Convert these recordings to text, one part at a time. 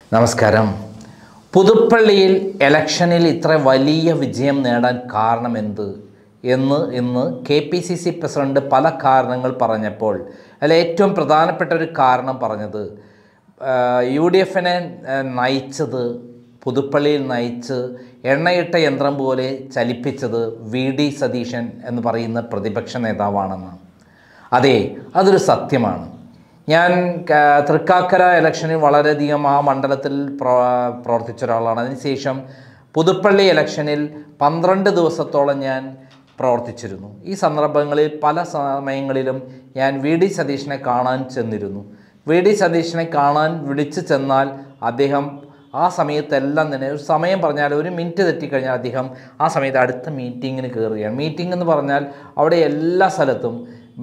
നമസ്കാരം പുതുപ്പള്ളിയിൽ ഇലക്ഷനിൽ ഇത്ര വലിയ വിജയം നേടാൻ കാരണമെന്ത് എന്ന് ഇന്ന് K P C C president പല കാരണങ്ങൾ പറഞ്ഞപ്പോൾ അതിൽ ഏറ്റവും പ്രധാനപ്പെട്ട ഒരു കാരണം പറഞ്ഞത് യു ഡി എഫിനെ നയിച്ചത് പുതുപ്പള്ളിയിൽ നയിച്ച് എണ്ണയിട്ട യന്ത്രം പോലെ ചലിപ്പിച്ചത് വി ഡി സതീശൻ എന്ന് പറയുന്ന പ്രതിപക്ഷ നേതാവാണെന്നാണ് അതെ അതൊരു സത്യമാണ് ഞാൻ ക- തൃക്കാക്കര ഇലക്ഷനിൽ വളരെയധികം ആ മണ്ഡലത്തിൽ പ്രോ പ്രവർത്തിച്ച ഒരാളാണ് അതിനുശേഷം പുതുപ്പള്ളി ഇലക്ഷനിൽ പന്ത്രണ്ട് ദിവസത്തോളം ഞാൻ പ്രവർത്തിച്ചിരുന്നു ഈ സന്ദർഭങ്ങളിൽ പല സമയങ്ങളിലും ഞാൻ വി ഡി സതീഷിനെ കാണാൻ ചെന്നിരുന്നു വി ഡി സതീഷിനെ കാണാൻ വിളിച്ചു ചെന്നാൽ അദ്ദേഹം ആ സമയത്തെല്ലാം തന്നെ ഒരു സമയം പറഞ്ഞാൽ ഒരു മിനിറ്റ് തെറ്റിക്കഴിഞ്ഞാൽ അദ്ദേഹം ആ സമയത്ത് അടുത്ത മീറ്റിങ്ങിന് കയറുകയാണ് മീറ്റിംഗ് എന്ന് പറഞ്ഞാൽ അവിടെ എല്ലാ സ്ഥലത്തും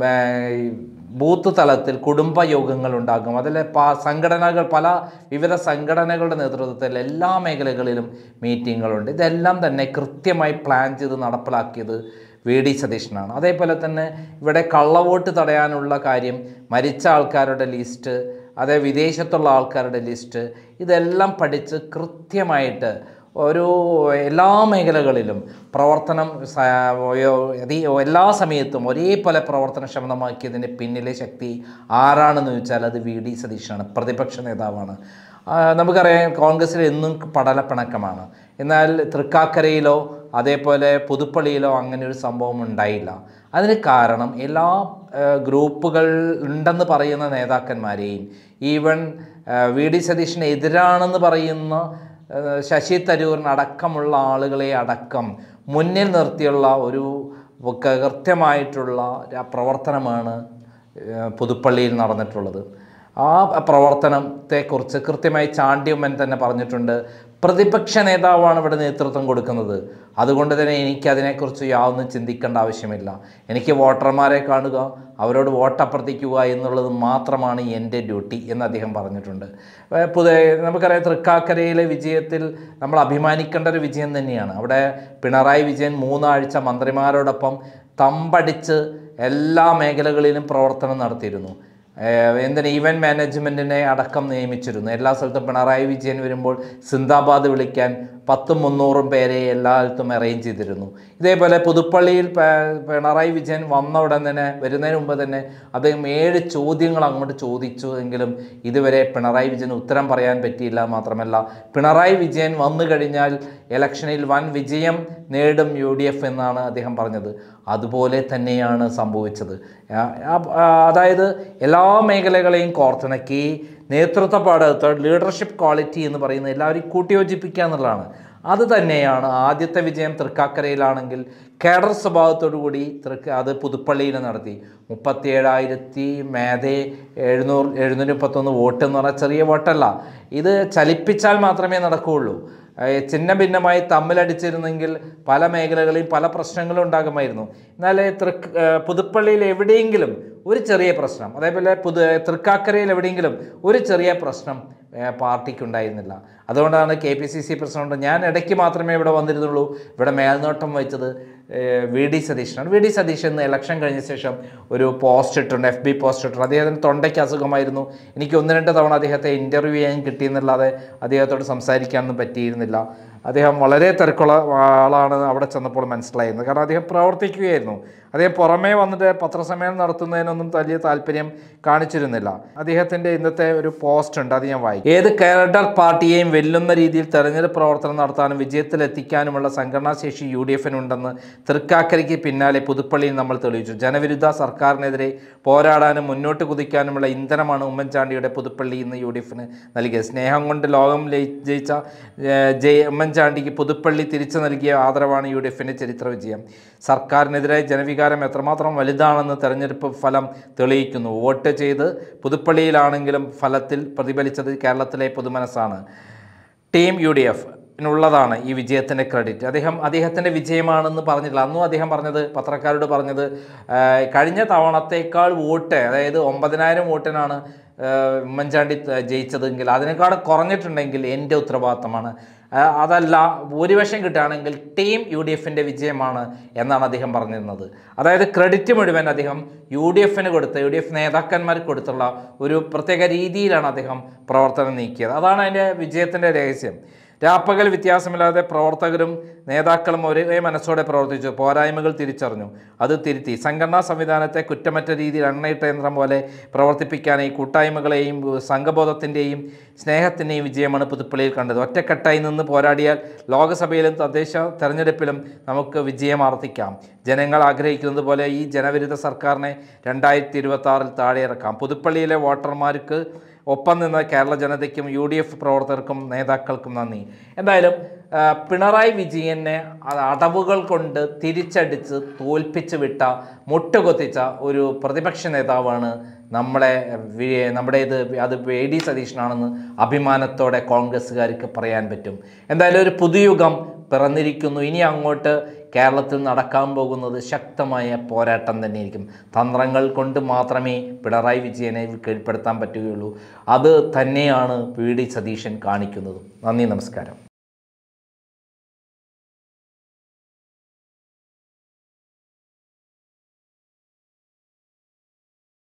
ഏർ, ബൂത്ത് തലത്തിൽ കുടുംബ യോഗങ്ങൾ ഉണ്ടാകും അതിൽ പ സംഘടനകൾ പല വിവിധ സംഘടനകളുടെ നേതൃത്വത്തിൽ എല്ലാ മേഖലകളിലും മീറ്റിങ്ങുകളുണ്ട് ഇതെല്ലാം തന്നെ കൃത്യമായി പ്ലാൻ ചെയ്ത് നടപ്പിലാക്കിയത് വി ഡി സതീശനാണ് അതേപോലെ തന്നെ ഇവിടെ കള്ളവോട്ട് തടയാനുള്ള കാര്യം മരിച്ച ആൾക്കാരുടെ ലിസ്റ്റ് അതേ വിദേശത്തുള്ള ആൾക്കാരുടെ ലിസ്റ്റ് ഇതെല്ലാം പഠിച്ച് കൃത്യമായിട്ട് ഒരു എല്ലാ മേഖലകളിലും പ്രവർത്തനം സ- ഒ- അതീ- എല്ലാ സമയത്തും ഒരേപോലെ പ്രവർത്തനക്ഷമതമാക്കിയതിന് പിന്നിലെ ശക്തി ആരാണെന്ന് ചോദിച്ചാൽ അത് വി ഡി സതീഷാണ് പ്രതിപക്ഷ നേതാവാണ് ആ, നമുക്കറിയാം കോൺഗ്രസ്സിൽ എന്നും പടലപ്പിണക്കമാണ് എന്നാൽ തൃക്കാക്കരയിലോ അതേപോലെ പുതുപ്പള്ളിയിലോ അങ്ങനെ ഒരു സംഭവം ഉണ്ടായില്ല അതിന് കാരണം എല്ലാ ഏഹ്, ഗ്രൂപ്പുകൾ ഉണ്ടെന്ന് പറയുന്ന നേതാക്കന്മാരെയും ഈവൻ ഏഹ്, വി ഡി സതീഷിന് എതിരാണെന്ന് പറയുന്ന ഏഹ്, ശശി തരൂരിന് അടക്കമുള്ള ആളുകളെ അടക്കം മുന്നിൽ നിർത്തിയുള്ള ഒരു ക- കൃത്യമായിട്ടുള്ള ര- പ്രവർത്തനമാണ് ഏഹ്, പുതുപ്പള്ളിയിൽ നടന്നിട്ടുള്ളത് ആ പ്രവർത്തനത്തെക്കുറിച്ച് കൃത്യമായി ചാണ്ടിയമ്മൻ തന്നെ പറഞ്ഞിട്ടുണ്ട് പ്രതിപക്ഷ നേതാവാണ് ഇവിടെ നേതൃത്വം കൊടുക്കുന്നത് അതുകൊണ്ട് തന്നെ എനിക്ക് അതിനെക്കുറിച്ച് യാതൊന്നും ചിന്തിക്കേണ്ട ആവശ്യമില്ല എനിക്ക് വോട്ടർമാരെ കാണുക അവരോട് വോട്ടഭ്യർത്ഥിക്കുക എന്നുള്ളത് മാത്രമാണ് എൻ്റെ ഡ്യൂട്ടി എന്ന് അദ്ദേഹം പറഞ്ഞിട്ടുണ്ട് ഏഹ് പുതിയ നമുക്കറിയാം തൃക്കാക്കരയിലെ വിജയത്തിൽ നമ്മൾ അഭിമാനിക്കേണ്ട ഒരു വിജയം തന്നെയാണ് അവിടെ പിണറായി വിജയൻ മൂന്നാഴ്ച മന്ത്രിമാരോടൊപ്പം തമ്പടിച്ച് എല്ലാ മേഖലകളിലും പ്രവർത്തനം നടത്തിയിരുന്നു ഏഹ് എന്തിന് ഈവൻറ്റ് മാനേജ്മെൻറ്റിനെ അടക്കം നിയമിച്ചിരുന്നു എല്ലാ സ്ഥലത്തും പിണറായി വിജയൻ വരുമ്പോൾ സിന്ദാബാദ് വിളിക്കാൻ പത്തും മുന്നൂറും പേരെ എല്ലായിടത്തും അറേഞ്ച് ചെയ്തിരുന്നു ഇതേപോലെ പുതുപ്പള്ളിയിൽ പ- പിണറായി വിജയൻ വന്ന ഉടൻ തന്നെ വരുന്നതിന് മുമ്പ് തന്നെ അദ്ദേഹം ഏഴ് ചോദ്യങ്ങൾ അങ്ങോട്ട് ചോദിച്ചു എങ്കിലും ഇതുവരെ പിണറായി വിജയന് ഉത്തരം പറയാൻ പറ്റിയില്ല മാത്രമല്ല പിണറായി വിജയൻ വന്നു കഴിഞ്ഞാൽ ഇലക്ഷനിൽ വൻ വിജയം നേടും യു ഡി എഫ് എന്നാണ് അദ്ദേഹം പറഞ്ഞത് അതുപോലെ തന്നെയാണ് സംഭവിച്ചത് ആ- ആ- ആ- അതായത് എല്ലാ മേഖലകളെയും കോർത്തിണക്കി നേതൃത്വ പാഠത്ത് ലീഡർഷിപ്പ് ക്വാളിറ്റി എന്ന് പറയുന്നത് എല്ലാവരെയും കൂട്ടിയോജിപ്പിക്കുക എന്നുള്ളതാണ് അത് തന്നെയാണ് ആദ്യത്തെ വിജയം തൃക്കാക്കരയിലാണെങ്കിൽ കേഡർ സ്വഭാവത്തോടു കൂടി തൃക്ക അത് പുതുപ്പള്ളിയിൽ നടത്തി മുപ്പത്തി ഏഴായിരത്തി മേധേ എഴുന്നൂറ് എഴുന്നൂറ്റി മുപ്പത്തൊന്ന് വോട്ട് എന്ന് പറഞ്ഞാൽ ചെറിയ വോട്ടല്ല ഇത് ചലിപ്പിച്ചാൽ മാത്രമേ നടക്കുകയുള്ളൂ ഏഹ് ചിഹ്ന ഭിന്നമായി തമ്മിലടിച്ചിരുന്നെങ്കിൽ പല മേഖലകളിൽ പല പ്രശ്നങ്ങളും ഉണ്ടാകുമായിരുന്നു എന്നാൽ തൃക്ക് ഏഹ് പുതുപ്പള്ളിയിൽ എവിടെയെങ്കിലും ഒരു ചെറിയ പ്രശ്നം അതേപോലെ പുതു തൃക്കാക്കരയിൽ എവിടെയെങ്കിലും ഒരു ചെറിയ പ്രശ്നം ഏഹ് പാർട്ടിക്ക് ഉണ്ടായിരുന്നില്ല അതുകൊണ്ടാണ് K P C C president ഞാൻ ഇടയ്ക്ക് മാത്രമേ ഇവിടെ വന്നിരുന്നുള്ളൂ ഇവിടെ മേൽനോട്ടം വഹിച്ചത് ഏഹ് വി ഡി സതീശനാണ് വി ഡി സതീശൻ ഇന്ന് ഇലക്ഷൻ കഴിഞ്ഞ ശേഷം ഒരു പോസ്റ്റ് ഇട്ടുണ്ട് എഫ് ബി പോസ്റ്റ് ഇട്ടുണ്ട് അദ്ദേഹത്തിന് തൊണ്ടയ്ക്ക് അസുഖമായിരുന്നു എനിക്ക് ഒന്ന് രണ്ട് തവണ അദ്ദേഹത്തെ ഇൻ്റർവ്യൂ ചെയ്യാൻ കിട്ടിയെന്നല്ലാതെ അദ്ദേഹത്തോട് സംസാരിക്കാനൊന്നും പറ്റിയിരുന്നില്ല അദ്ദേഹം വളരെ തിരക്കുള്ള ആളാണ് അവിടെ ചെന്നപ്പോൾ മനസ്സിലായിരുന്നത് കാരണം അദ്ദേഹം പ്രവർത്തിക്കുകയായിരുന്നു അദ്ദേഹം പുറമേ വന്നിട്ട് പത്രസമ്മേളനം നടത്തുന്നതിനൊന്നും വലിയ താല്പര്യം കാണിച്ചിരുന്നില്ല അദ്ദേഹത്തിൻ്റെ ഇന്നത്തെ ഒരു പോസ്റ്റ് ഉണ്ട് അത് ഞാൻ വായിക്കും ഏത് കേഡർ പാർട്ടിയെയും വെല്ലുന്ന രീതിയിൽ തെരഞ്ഞെടുപ്പ് പ്രവർത്തനം നടത്താനും വിജയത്തിലെത്തിക്കാനുമുള്ള സംഘടനാശേഷി യു ഡി എഫിനുണ്ടെന്ന് തൃക്കാക്കരയ്ക്ക് പിന്നാലെ പുതുപ്പള്ളിയിൽ നമ്മൾ തെളിയിച്ചു ജനവിരുദ്ധ സർക്കാരിനെതിരെ പോരാടാനും മുന്നോട്ട് കുതിക്കാനുമുള്ള ഇന്ധനമാണ് ഉമ്മൻചാണ്ടിയുടെ പുതുപ്പള്ളി ഇന്ന് യു ഡി എഫിന് നൽകിയത് സ്നേഹം കൊണ്ട് ലോകം ലയി- ജയിച്ച ഏഹ്, ജയ് ഉമ്മൻചാണ്ടിക്ക് പുതുപ്പള്ളി തിരിച്ചു നൽകിയ ആദരവാണ് യു ഡി എഫിൻ്റെ ചരിത്ര വിജയം സർക്കാരിനെതിരെ ജനവികാരം എത്രമാത്രം വലുതാണെന്ന് തെരഞ്ഞെടുപ്പ് ഫലം തെളിയിക്കുന്നു വോട്ട് ചെയ്ത് പുതുപ്പള്ളിയിലാണെങ്കിലും ഫലത്തിൽ പ്രതിഫലിച്ചത് കേരളത്തിലെ പൊതുമനസ്സാണ് ടീം യു ഡി എഫ് ുള്ളതാണ് ഈ വിജയത്തിൻ്റെ ക്രെഡിറ്റ് അദ്ദേഹം അദ്ദേഹത്തിൻ്റെ വിജയമാണെന്ന് പറഞ്ഞിട്ടില്ല അന്നും അദ്ദേഹം പറഞ്ഞത് പത്രക്കാരോട് പറഞ്ഞത് ആ, കഴിഞ്ഞ തവണത്തേക്കാൾ വോട്ട് അതായത് ഒമ്പതിനായിരം വോട്ടിനാണ് ഏഹ്, ഉമ്മൻചാണ്ടി ത- ജയിച്ചതെങ്കിൽ അതിനേക്കാൾ കുറഞ്ഞിട്ടുണ്ടെങ്കിൽ എൻ്റെ ഉത്തരവാദിത്തമാണ് ആ, അതല്ല ഭൂരിപക്ഷം കിട്ടുകയാണെങ്കിൽ ടീം യു ഡി എഫിൻ്റെ വിജയമാണ് എന്നാണ് അദ്ദേഹം പറഞ്ഞിരുന്നത് അതായത് ക്രെഡിറ്റ് മുഴുവൻ അദ്ദേഹം യു ഡി എഫിന് കൊടുത്ത് യു ഡി എഫ് നേതാക്കന്മാർക്ക് കൊടുത്തുള്ള ഒരു പ്രത്യേക രീതിയിലാണ് അദ്ദേഹം പ്രവർത്തനം നീക്കിയത് അതാണ് അതിൻ്റെ വിജയത്തിൻ്റെ രഹസ്യം രാപ്പകൽ വ്യത്യാസമില്ലാതെ പ്രവർത്തകരും നേതാക്കളും ഒരേ മനസ്സോടെ പ്രവർത്തിച്ചു പോരായ്മകൾ തിരിച്ചറിഞ്ഞു അത് തിരുത്തി സംഘടനാ സംവിധാനത്തെ കുറ്റമറ്റ രീതിയിൽ എണ്ണയിട്ട യന്ത്രം പോലെ പ്രവർത്തിപ്പിക്കാൻ ഈ കൂട്ടായ്മകളെയും സംഘബോധത്തിൻ്റെയും സ്നേഹത്തിൻ്റെയും വിജയമാണ് പുതുപ്പള്ളിയിൽ കണ്ടത് ഒറ്റക്കെട്ടായി നിന്ന് പോരാടിയാൽ ലോകസഭയിലും തദ്ദേശ തെരഞ്ഞെടുപ്പിലും നമുക്ക് വിജയം ആർത്തിക്കാം ജനങ്ങൾ ആഗ്രഹിക്കുന്നത് പോലെ ഈ ജനവിരുദ്ധ സർക്കാരിനെ രണ്ടായിരത്തി ഇരുപത്തി ആറിൽ താഴെ ഇറക്കാം പുതുപ്പള്ളിയിലെ വോട്ടർമാർക്ക് ഒപ്പം നിന്ന കേരള ജനതയ്ക്കും യു ഡി എഫ് പ്രവർത്തകർക്കും നേതാക്കൾക്കും നന്ദി എന്തായാലും ആ, പിണറായി വിജയനെ അ- അടവുകൾ കൊണ്ട് തിരിച്ചടിച്ച് തോൽപ്പിച്ച് വിട്ട മുട്ടുകൊത്തിച്ച ഒരു പ്രതിപക്ഷ നേതാവാണ് നമ്മളെ വി- നമ്മുടെ ഇത് അത് എ ഡി സതീശനാണെന്ന് അഭിമാനത്തോടെ കോൺഗ്രസ്സുകാർക്ക് പറയാൻ പറ്റും എന്തായാലും ഒരു പുതുയുഗം പിറന്നിരിക്കുന്നു ഇനി അങ്ങോട്ട് കേരളത്തിൽ നടക്കാൻ പോകുന്നത് ശക്തമായ പോരാട്ടം തന്നെയായിരിക്കും തന്ത്രങ്ങൾ കൊണ്ട് മാത്രമേ പിണറായി വിജയനെ കീഴ്പ്പെടുത്താൻ പറ്റുകയുള്ളൂ അത് തന്നെയാണ് പി ഡി സതീശൻ കാണിക്കുന്നത് നന്ദി നമസ്കാരം